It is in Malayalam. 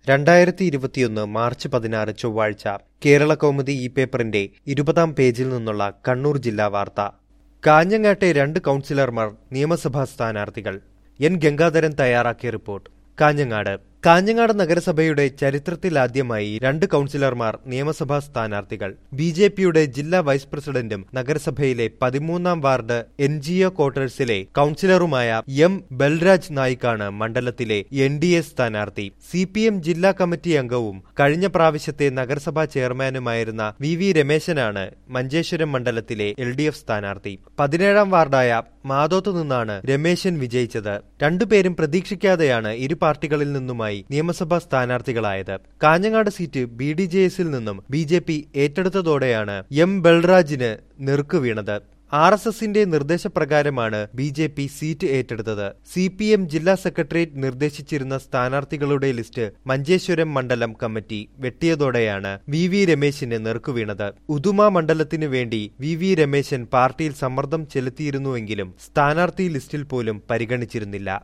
രണ്ടായിരത്തി ഇരുപത്തിയൊന്ന് മാർച്ച് പതിനാറ് ചൊവ്വാഴ്ച കേരള കൗമുദി ഈ പേപ്പറിന്റെ ഇരുപതാം പേജിൽ നിന്നുള്ള കണ്ണൂർ ജില്ലാ വാർത്ത കാഞ്ഞങ്ങാട്ടെ രണ്ട് കൗൺസിലർമാർ നിയമസഭാ സ്ഥാനാർത്ഥികൾ എൻ ഗംഗാധരൻ തയ്യാറാക്കിയ റിപ്പോർട്ട് കാഞ്ഞങ്ങാട് കാഞ്ഞങ്ങാട് നഗരസഭയുടെ ചരിത്രത്തിലാദ്യമായി രണ്ട് കൗൺസിലർമാർ നിയമസഭാ സ്ഥാനാർത്ഥികൾ ബി ജെ പിയുടെ ജില്ലാ വൈസ് പ്രസിഡന്റും നഗരസഭയിലെ പതിമൂന്നാം വാർഡ് എൻ ജി ഒ ക്വാർട്ടേഴ്സിലെ കൗൺസിലറുമായ എം ബൽരാജ് നായിക്കാണ് മണ്ഡലത്തിലെ എൻ ഡി എ സ്ഥാനാർത്ഥി സി പി എം ജില്ലാ കമ്മിറ്റി അംഗവും കഴിഞ്ഞ പ്രാവശ്യത്തെ നഗരസഭാ ചെയർമാനുമായിരുന്ന വി വി രമേശനാണ് മഞ്ചേശ്വരം മണ്ഡലത്തിലെ എൽ ഡി എഫ് സ്ഥാനാർത്ഥി പതിനേഴാം വാർഡായ മാതോത്ത് നിന്നാണ് രമേശൻ വിജയിച്ചത് രണ്ടുപേരും പ്രതീക്ഷിക്കാതെയാണ് ഇരു പാർട്ടികളിൽ നിന്നുമായി നിയമസഭാ സ്ഥാനാർത്ഥികളായത് Kanhangad seat B D J എസിൽ നിന്നും ബി ജെ പി ഏറ്റെടുത്തതോടെയാണ് എം ബൽറാജിന് നെറുക്ക് വീണത് ആർ എസ് എസിന്റെ നിർദ്ദേശപ്രകാരമാണ് ബി ജെ പി സീറ്റ് ഏറ്റെടുത്തത് സി പി എം ജില്ലാ സെക്രട്ടേറിയറ്റ് നിർദ്ദേശിച്ചിരുന്ന സ്ഥാനാർത്ഥികളുടെ ലിസ്റ്റ് മഞ്ചേശ്വരം മണ്ഡലം കമ്മിറ്റി വെട്ടിയതോടെയാണ് വി വി രമേശിന് നെറുക്കുവീണത് ഉദുമ മണ്ഡലത്തിനു വേണ്ടി വി വി രമേശൻ പാർട്ടിയിൽ സമ്മർദ്ദം ചെലുത്തിയിരുന്നുവെങ്കിലും സ്ഥാനാർത്ഥി ലിസ്റ്റിൽ പോലും പരിഗണിച്ചിരുന്നില്ല